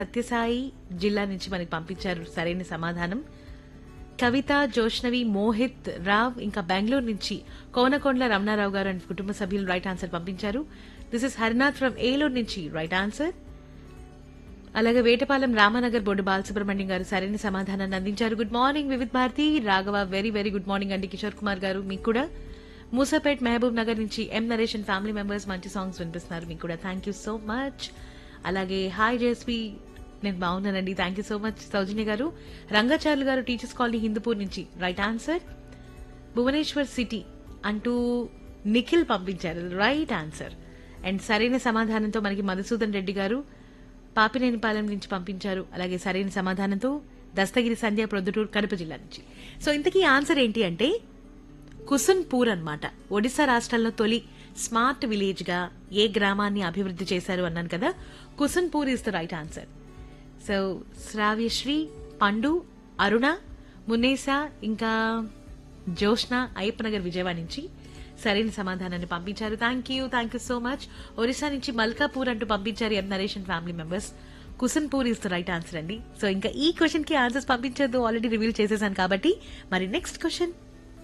సత్యసాయి జిల్లా నుంచి మనకి పంపించారు సరైన సమాధానం కవిత జోష్నవి మోహిత్ రావ్ ఇంకా బెంగళూరు నుంచి కోనకొండల రమణారావు గారు అండ్ కుటుంబ సభ్యులు రైట్ ఆన్సర్ పంపించారు this is Harinath from Eluru నుంచి రైట్ ఆన్సర్ అలాగే వేటపాలెం రామనగర్ బోర్డు బాలసుబ్రహ్మణ్యం గారు సరైన సమాధానాన్ని అందించారు good morning Vividh Bharati Raghava very very good morning అండి కిషోర్ కుమార్ గారు మీకు కూడా మూసాపేట్ మహబూబ్ నగర్ నుంచి M Naresh and family members మంచి సాంగ్స్ వినిపిస్తున్నారు మీకు కూడా థ్యాంక్ యూ సో మచ్ అలాగే హాయ్ జేస్వి నేను బాగున్నానండి thank you so much Soujanya garu Rangacharyulu గారు టీచర్స్ కాలనీ హిందూపూర్ నుంచి రైట్ ఆన్సర్ భువనేశ్వర్ సిటీ అంటూ నిఖిల్ పంపించారు రైట్ ఆన్సర్ అండ్ సరైన సమాధానంతో మనకి మధుసూదన్ రెడ్డి గారు పాపినేనిపాలెం నుంచి పంపించారు అలాగే సరైన సమాధానంతో దస్తగిరి సంధ్య ప్రొద్దుటూరు కడప జిల్లా నుంచి సో ఇంతకీ ఆన్సర్ ఏంటి అంటే కుసున్పూర్ అన్నమాట ఒడిశా రాష్ట్రంలో తొలి స్మార్ట్ విలేజ్ గా ఏ గ్రామాన్ని అభివృద్ధి చేశారు అన్నాను కదా Kusunpur is the right answer so Sravyasri Pandu Aruna మున్నేసా ఇంకా జోష్న అయ్యప్పనగర్ విజయవాడ నుంచి సరైన సమాధానాన్ని పంపించారు thank you thank you so much Orissa నుంచి మల్కాపూర్ అంటూ పంపించారు M Naresh and family members Kusunpur is the right answer అండి సో ఇంకా ఈ క్వశ్చన్ కి ఆన్సర్స్ పంపించద్దు ఆల్రెడీ రివీల్ చేసేసాను కాబట్టి మరి నెక్స్ట్ క్వశ్చన్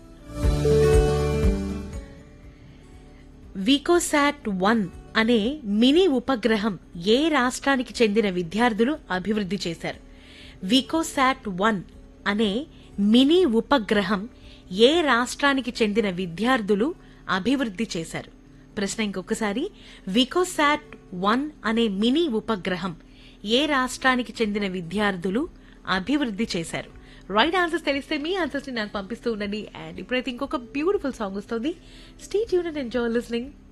వికోసాట్ వన్ అనే మినీ ఉపగ్రహం ఏ రాష్ట్రానికి చెందిన విద్యార్థులు అభివృద్ధి చేశారు వికోసాట్ వన్ అనే మినీ ఉపగ్రహం ఏ రాష్ట్రానికి చెందిన విద్యార్థులు అభివృద్ధి చేశారు ప్రశ్న ఇంకొకసారి వికోసాట్ వన్ అనే మినీ ఉపగ్రహం ఏ రాష్ట్రానికి చెందిన విద్యార్థులు అభివృద్ధి చేశారు రైట్ ఆన్సర్స్ తెలిస్తే మీ ఆన్సర్స్ ని నాకు పంపిస్తూ ఉండండి అండ్ ఇప్పుడైతే ఇంకొక బ్యూటిఫుల్ సాంగ్ వస్తుంది stay tuned and enjoy listening